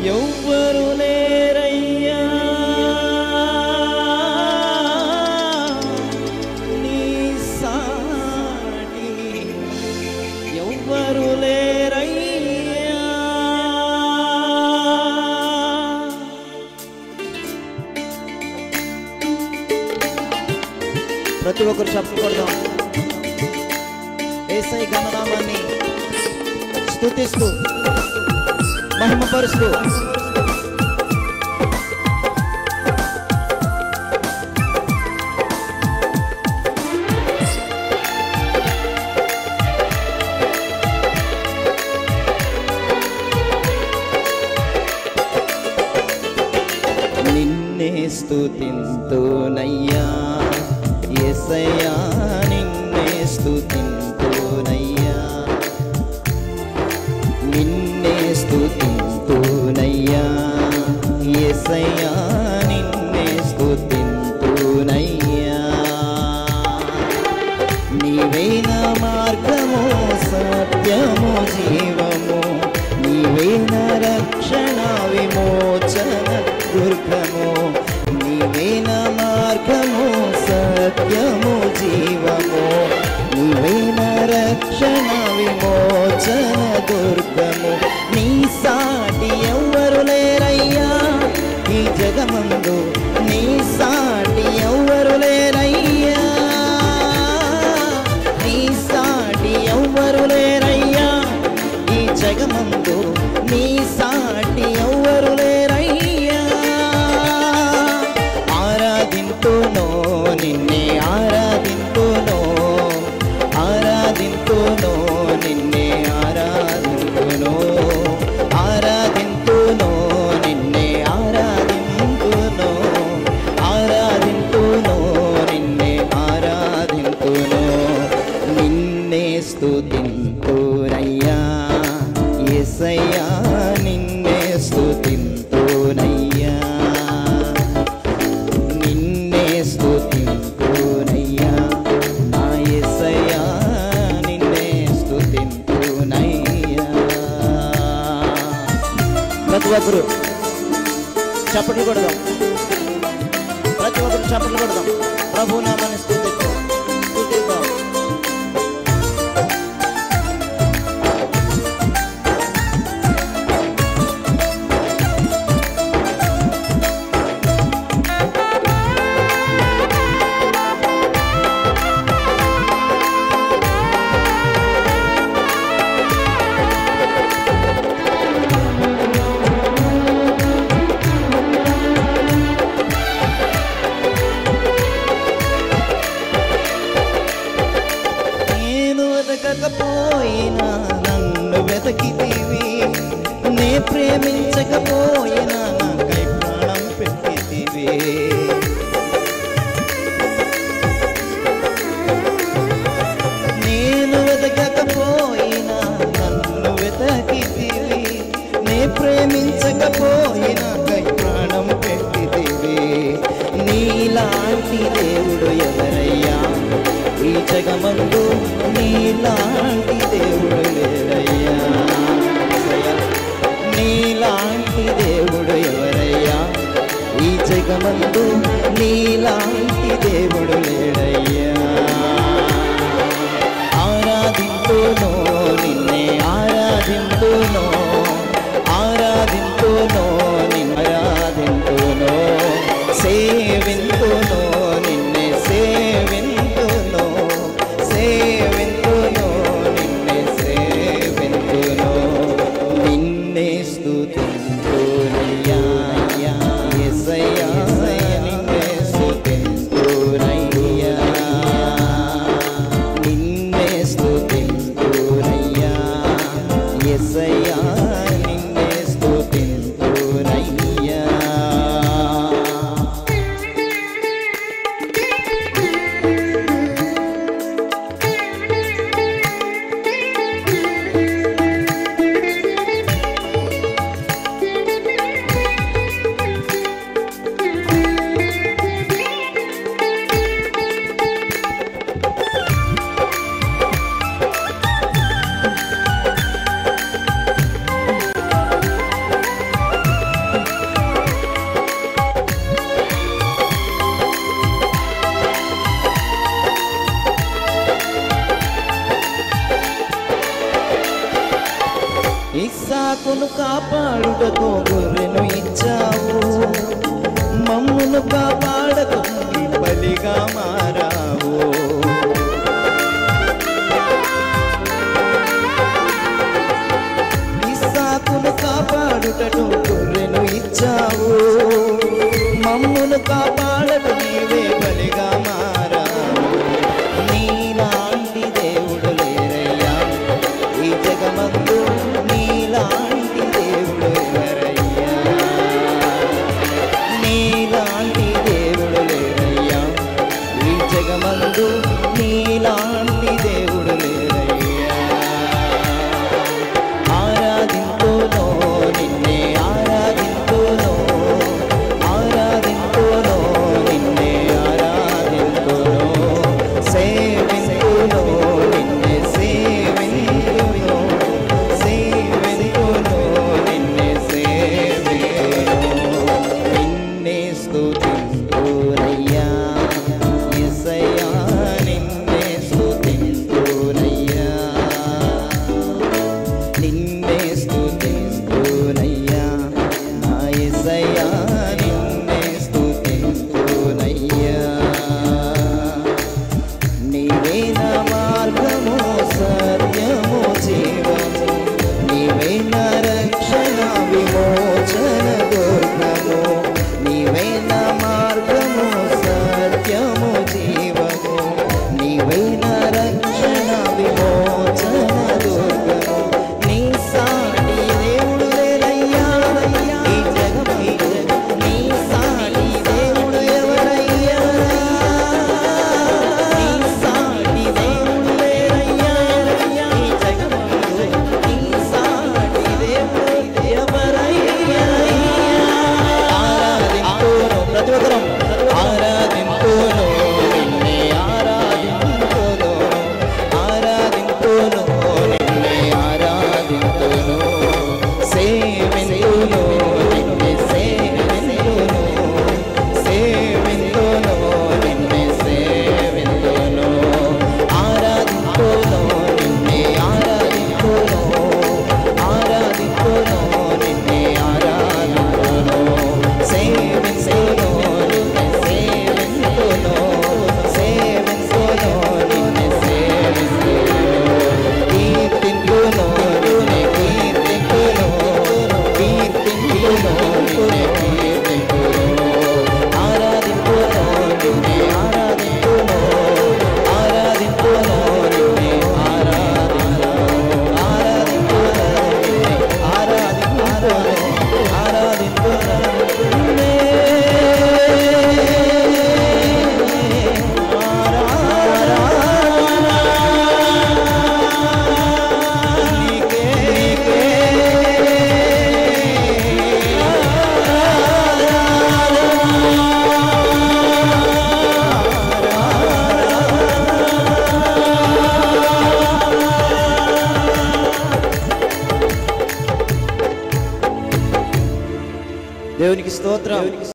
ఎవ్వరు లేరయ్యా నీ సాటి ఎవ్వరు లేరయ్యా ప్రతి ఒక్కరు చెప్పుకొడదాం ఏసై గణనామాన్ని స్తుతిస్తూ మహిమపరుస్తూ నిన్నే స్తుతింతునయ్యా ఎసయ్యా నిన్నే స్తుతింతునయ్యా నిన్నే స్తుతింతునయ్యా ఎసయ్యా నిన్నే స్తుతింతునయ్యా నీవేన మార్గము సత్యము జీవము నీవేన రక్షణ విమోచన దుర్గము నీవేన మార్గము సత్యము జీవము నీవేన రక్షణ విమోచన దుర్గము నీ సాటి ఎవ్వరు లేరయ్యా ఈ జగమందు నీ సాటి ఎవ్వరు లేరయ్యా నీ సాటి ఎవ్వరు లేరయ్యా ఈ జగమందు నీ సాటి ఎవ్వరు లేరయ్యా ఆరాధింతునో నిన్నే ఆరాధింతునో ఆరాధింతునో నిన్నే ఆరాధింతునో ఆరాధింతునో నిన్నే ఆరాధింతునో ఆరాధింతునో నిన్నే ఆరాధింతునో నిన్నే స్తుతింతునయ్యా యేసయ్యా నిన్నే స్తుతింతునయ్యా నిన్నే స్తుతింతునయ్యా నా యేసయ్యా నిన్నే స్తుతింతునయ్యా ప్రతి ఒక్కరు చప్పట్లు కొడదాం ప్రతి ఒక్కరు చప్పట్లు కొడదాం ప్రభు నామాన్ని స్తుతిద్దాం స్తుతిద్దాం నేను వెతకకపోయినా నన్ను వెతకితివి నే ప్రేమించకపోయినా నాకై ప్రాణం పెట్టితివి నేను వెతకకపోయినా నన్ను వెతకితివి నే ప్రేమించకపోయినా కై ప్రాణం పెట్టితివి నీలాంటి దేవుడు ఎవరయ్యా ఈ జగమందు నీలాంటి దేవుడు లేరయ్యా ఏసయ్యా, నీలాంటి దేవుడు ఎవరయ్యా ఈ జగమందు నీలాంటి దేవుడు లేడయ్యా ఆరాధింతునో నిన్నే ఆరాధింతునో ఆరాధింతునో నిన్ను ఆరాధింతునో సేవింతునో నిన్నే సేవింతునో సేవింతునో నిన్నే సేవింతునో నిన్నే స్తుతింతునయ్యా యేసయ్యా నిన్నే స్తుతింతునయ్యా నిన్నే స్తుతింతునయ్యా ఇస్సాకును కాపాడుటకు గొర్రెను ఇచ్చావు మమ్మును కాపాడకు నీ బలిగా మారావు ఇస్సాకును కాపాడుటకు గొర్రెను ఇచ్చావు మమ్మును కాపాడకు నీవే బలిగా మారావు నీలాంటి దేవుడు లేరయ్యా ఈ జగమందు నీలాంటి దేవుడు ఎవరయ్యా నీలాంటి దేవుడు లేరయ్యా ఈ జగమందు నీలాంటి దేవుడు లేరయ్యా ఆరాధింతునో నిన్నే ఆరాధింతునో ఆరాధింతునో నిన్నే ఆరాధింతునో సేవింతునో నిన్నే సేవింతునో సేవింతునో నిన్నే సేవింతునో నిన్నే స్తుతింతునయ్యా యేసయ్యా నిన్నే స్తుతింతునయ్యా నిన్నే స్తుతింతునయ్యా నా యేసయ్యా నిన్నే స్తుతింతునయ్యా నీవే నా మార్గము సత్యము జీవము నీవే నా రక్షణ విమోచన దుర్గము నీవే నా మార్గము సత్యము జీవము నీవే నా రక్షణ విమోచన దుర్గము నీ సాటి దేవుడు లేరయ్యా ఈ జగమందు నీ సాటి దేవుడు ఎవరయ్యా నీ సాటి దేవుడు లేరయ్యా ఈ జగమందు నీ సాటి దేవుడు ఎవరయ్యా ఆరాధింతును ప్రతి ఒక్కరం ఆరాధింతును నిన్నే ఆరాధింతును ఆరాధింతును నిన్నే ఆరాధింతును సేవింతును నిన్నే సేవింతును సేవింతును నిన్నే సేవింతును ఆరాధింతును నిన్నే ఆరాధింతును ఆరాధింతును నిన్నే ఆరాధింతును సేవింతును నిన్నే సేవింతును సేవింతును నిన్నే సేవింతును కీర్తింతును నిన్నే కీర్తింతును కీర్తింతును నిన్నే కీర్తింతును ఆరాధింతును నిన్నే ఆరాధింతును ఆరాధింతును నిన్నే ఆరాధింతును ఆరాధింతును నిన్నే ఆరాధింతును ఆరాధింతును నిన్నే నీకే దేవునికి స్తోత్రం